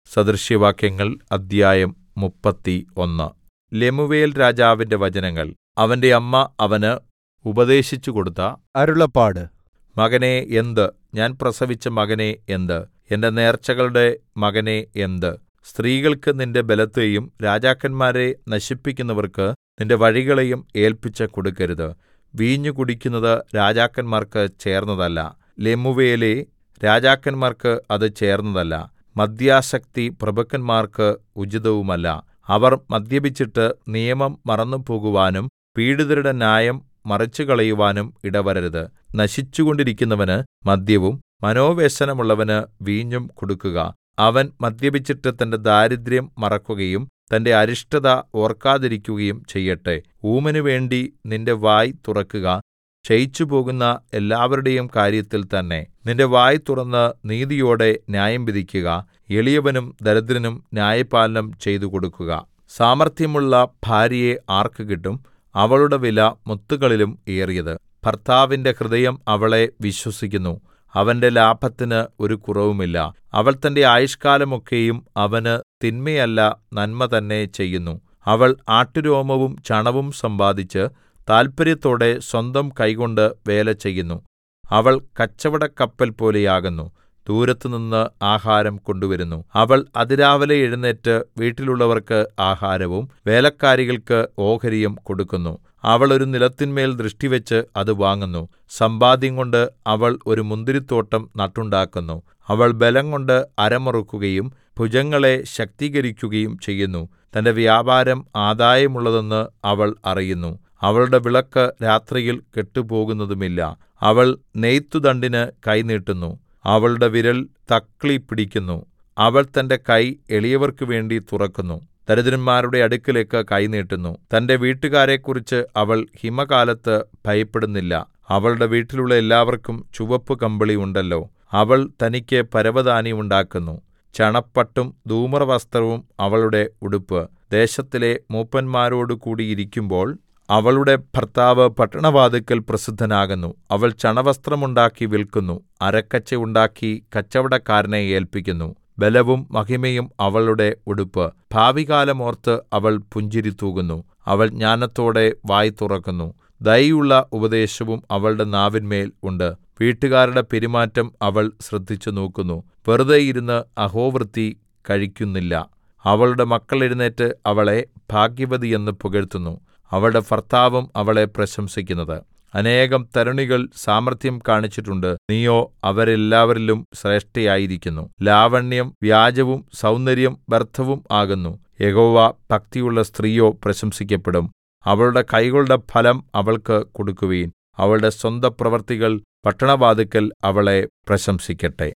സദൃശവാക്യങ്ങൾ അദ്ധ്യായം മുപ്പത്തി ഒന്ന് ലെമൂവേൽ രാജാവിന്റെ വചനങ്ങൾ അവന്റെ അമ്മ അവന് ഉപദേശിച്ചുകൊടുത്ത അരുളപ്പാട് മകനേ എന്ത് ഞാൻ പ്രസവിച്ച മകനേ എന്ത് എന്റെ നേർച്ചകളുടെ മകനേ എന്ത് സ്ത്രീകൾക്ക് നിന്റെ ബലത്തെയും രാജാക്കന്മാരെ നശിപ്പിക്കുന്നവർക്ക് നിന്റെ വഴികളെയും ഏല്പിച്ച് കൊടുക്കരുത് വീഞ്ഞു കുടിക്കുന്നത് രാജാക്കന്മാർക്ക് ചേർന്നതല്ല ലെമൂവേലേ രാജാക്കന്മാർക്ക് അത് ചേർന്നതല്ല മദ്യാസക്തി പ്രഭുക്കന്മാർക്ക് ഉചിതവുമല്ല അവർ മദ്യപിച്ചിട്ട് നിയമം മറന്നുപോകുവാനും പീഡിതരുടെ ന്യായം മറിച്ചുകളയുവാനും ഇടവരരുത് നശിച്ചുകൊണ്ടിരിക്കുന്നവന് മദ്യവും മനോവ്യസനമുള്ളവന് വീഞ്ഞും കൊടുക്കുക അവൻ മദ്യപിച്ചിട്ട് തന്റെ ദാരിദ്ര്യം മറക്കുകയും തന്റെ അരിഷ്ടത ഓർക്കാതിരിക്കുകയും ചെയ്യട്ടെ ഊമനു വേണ്ടി നിന്റെ വായ് തുറക്കുക ക്ഷയിച്ചുപോകുന്ന എല്ലാവരുടെയും കാര്യത്തിൽ തന്നെ നിന്റെ വായ് തുറന്ന് നീതിയോടെ ന്യായം വിധിക്കുക എളിയവനും ദരിദ്രനും ന്യായപാലനം ചെയ്തുകൊടുക്കുക സാമർത്ഥ്യമുള്ള ഭാര്യയെ ആർക്ക് കിട്ടും അവളുടെ വില മുത്തുകളിലും ഏറിയത് ഭർത്താവിന്റെ ഹൃദയം അവളെ വിശ്വസിക്കുന്നു അവന്റെ ലാഭത്തിന് ഒരു കുറവുമില്ല അവൾ തന്റെ ആയുഷ്കാലമൊക്കെയും അവന് തിന്മയല്ല നന്മ തന്നെ ചെയ്യുന്നു അവൾ ആട്ടുരോമവും ചണവും സമ്പാദിച്ച് താല്പര്യത്തോടെ സ്വന്തം കൈകൊണ്ട് വേല ചെയ്യുന്നു അവൾ കച്ചവടക്കപ്പൽ പോലെയാകുന്നു ദൂരത്തുനിന്ന് ആഹാരം കൊണ്ടുവരുന്നു അവൾ അതിരാവിലെ എഴുന്നേറ്റ് വീട്ടിലുള്ളവർക്ക് ആഹാരവും വേലക്കാരികൾക്ക് ഓഹരിയും കൊടുക്കുന്നു അവൾ ഒരു നിലത്തിന്മേൽ ദൃഷ്ടിവെച്ച് അത് വാങ്ങുന്നു സമ്പാദ്യംകൊണ്ട് അവൾ ഒരു മുന്തിരിത്തോട്ടം നട്ടുണ്ടാക്കുന്നു അവൾ ബലംകൊണ്ട് അരമുറുക്കുകയും ഭുജങ്ങളെ ശക്തീകരിക്കുകയും ചെയ്യുന്നു തന്റെ വ്യാപാരം ആദായമുള്ളതെന്ന് അവൾ അറിയുന്നു അവളുടെ വിളക്ക് രാത്രിയിൽ കെട്ടുപോകുന്നതുമില്ല അവൾ നെയ്ത്തുദണ്ഡിന് കൈ നീട്ടുന്നു അവളുടെ വിരൽ തക്ളി പിടിക്കുന്നു അവൾ തന്റെ കൈ എളിയവർക്കു വേണ്ടി തുറക്കുന്നു ദരിദ്രന്മാരുടെ അടുക്കലേക്ക് കൈ നീട്ടുന്നു തന്റെ വീട്ടുകാരെക്കുറിച്ച് അവൾ ഹിമകാലത്ത് ഭയപ്പെടുന്നില്ല അവളുടെ വീട്ടിലുള്ള എല്ലാവർക്കും ചുവപ്പ് കമ്പിളി ഉണ്ടല്ലോ അവൾ തനിക്ക് പരവതാനി ഉണ്ടാക്കുന്നു ചണപ്പട്ടും ധൂമ്രവസ്ത്രവും അവളുടെ ഉടുപ്പ് ദേശത്തിലെ മൂപ്പന്മാരോടുകൂടി ഇരിക്കുമ്പോൾ അവളുടെ ഭർത്താവ് പട്ടണവാതിൽക്കൽ പ്രസിദ്ധനാകുന്നു അവൾ ചണവസ്ത്രമുണ്ടാക്കി വിൽക്കുന്നു അരക്കച്ച ഉണ്ടാക്കി കച്ചവടക്കാരനെ ഏല്പിക്കുന്നു ബലവും മഹിമയും അവളുടെ ഉടുപ്പ് ഭാവികാലം ഓർത്ത് അവൾ പുഞ്ചിരി തൂകുന്നു അവൾ ജ്ഞാനത്തോടെ വായ് തുറക്കുന്നു ദയയുള്ള ഉപദേശവും അവളുടെ നാവിന്മേൽ ഉണ്ട് വീട്ടുകാരുടെ പെരുമാറ്റം അവൾ ശ്രദ്ധിച്ചു നോക്കുന്നു വെറുതെ ഇരുന്ന് അഹോവൃത്തി കഴിക്കുന്നില്ല അവളുടെ മക്കൾ എഴുന്നേറ്റ് അവളെ ഭാഗ്യവതിയെന്ന് പുകഴ്ത്തുന്നു അവളുടെ ഭർത്താവും അവളെ പ്രശംസിക്കുന്നത് അനേകം തരുണികൾ സാമർത്ഥ്യം കാണിച്ചിട്ടുണ്ട് നീയോ അവരെല്ലാവരിലും ശ്രേഷ്ഠയായിരിക്കുന്നു ലാവണ്യം വ്യാജവും സൗന്ദര്യം വ്യർത്ഥവും ആകുന്നു യഹോവ ഭക്തിയുള്ള സ്ത്രീയോ പ്രശംസിക്കപ്പെടും അവളുടെ കൈകളുടെ ഫലം അവൾക്ക് കൊടുക്കുവിൻ അവളുടെ സ്വന്ത പ്രവൃത്തികൾ പട്ടണവാതിക്കൽ അവളെ പ്രശംസിക്കട്ടെ